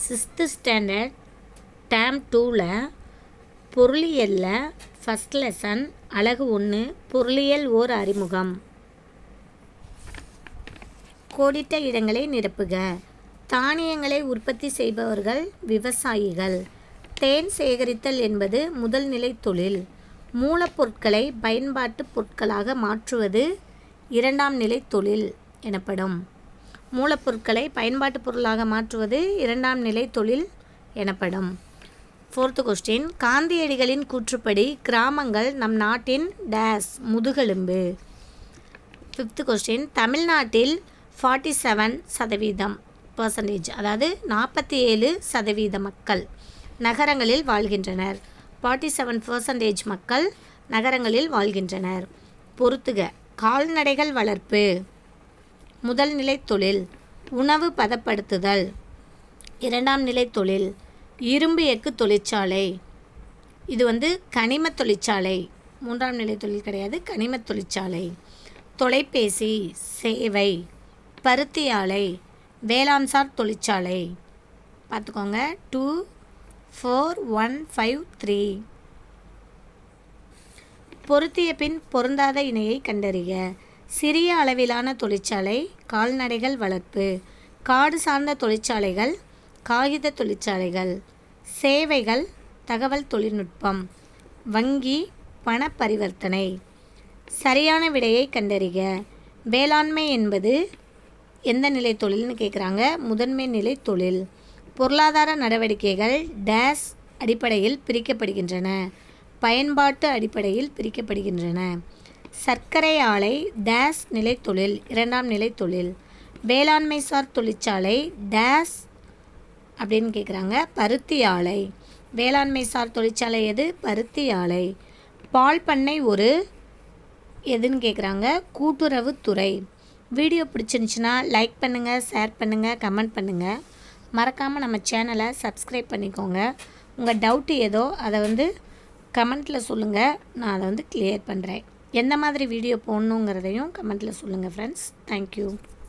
sixth standard dam டூவில் பொருளியலில் first lesson அழகு ஒன்று பொருளியல் ஓர் அறிமுகம் கோடிட்ட இடங்களை நிரப்புக தானியங்களை உற்பத்தி செய்பவர்கள் விவசாயிகள் தேன் சேகரித்தல் என்பது முதல் நிலை தொழில் மூலப்பொருட்களை பயன்பாட்டு பொருட்களாக மாற்றுவது இரண்டாம் நிலை தொழில் எனப்படும் மூலப்பொருட்களை பயன்பாட்டு பொருளாக மாற்றுவது இரண்டாம் நிலை தொழில் எனப்படும் ஃபோர்த்து கொஸ்டின் காந்தியடிகளின் கூற்றுப்படி கிராமங்கள் நம் நாட்டின் டேஸ் முதுகெலும்பு ஃபிஃப்த்து கொஸ்டின் தமிழ்நாட்டில் ஃபார்ட்டி செவன் சதவீதம் பர்சன்டேஜ் அதாவது நாற்பத்தி ஏழு சதவீத மக்கள் நகரங்களில் வாழ்கின்றனர் ஃபார்ட்டி செவன் பர்சன்டேஜ் மக்கள் நகரங்களில் வாழ்கின்றனர் பொறுத்துக கால்நடைகள் வளர்ப்பு முதல் நிலை தொழில் உணவு பதப்படுத்துதல் இரண்டாம் நிலை தொழில் இரும்பு எஃகு தொழிற்சாலை இது வந்து கனிம தொழிற்சாலை மூன்றாம் நிலை தொழில் கிடையாது கனிம தொழிற்சாலை தொலைபேசி சேவை பருத்தி ஆலை வேளாண்சார் தொழிற்சாலை பார்த்துக்கோங்க two four one five three பொருத்திய பின் பொருந்தாத இணையை கண்டறிக சிறிய அளவிலான தொழிற்சாலை கால்நடைகள் வளர்ப்பு காடு சார்ந்த தொழிற்சாலைகள் காகித தொழிற்சாலைகள் சேவைகள் தகவல் தொழில்நுட்பம் வங்கி பண பரிவர்த்தனை சரியான விடையை கண்டறிக வேளாண்மை என்பது எந்த நிலை தொழில்னு கேட்குறாங்க முதன்மை நிலை தொழில் பொருளாதார நடவடிக்கைகள் டேஸ் அடிப்படையில் பிரிக்கப்படுகின்றன பயன்பாட்டு அடிப்படையில் பிரிக்கப்படுகின்றன சர்க்கரை ஆலை டேஸ் நிலை தொழில் இரண்டாம் நிலை தொழில் வேளாண்மை சார் தொழிற்சாலை டேஸ் அப்படின்னு கேட்குறாங்க பருத்தி ஆலை வேளாண்மை சார் தொழிற்சாலை எது பருத்தி ஆலை பால் பண்ணை ஒரு எதுன்னு கேட்குறாங்க கூட்டுறவுத்துறை வீடியோ பிடிச்சிருந்துச்சின்னா லைக் பண்ணுங்கள் ஷேர் பண்ணுங்கள் கமெண்ட் பண்ணுங்கள் மறக்காமல் நம்ம சேனலை சப்ஸ்கிரைப் பண்ணிக்கோங்க உங்கள் டவுட்டு ஏதோ அதை வந்து கமெண்ட்டில் சொல்லுங்கள் நான் அதை வந்து கிளியர் பண்ணுறேன் எந்த மாதிரி வீடியோ போடணுங்கிறதையும் கமெண்ட்டில் சொல்லுங்கள் ஃப்ரெண்ட்ஸ் தேங்க்யூ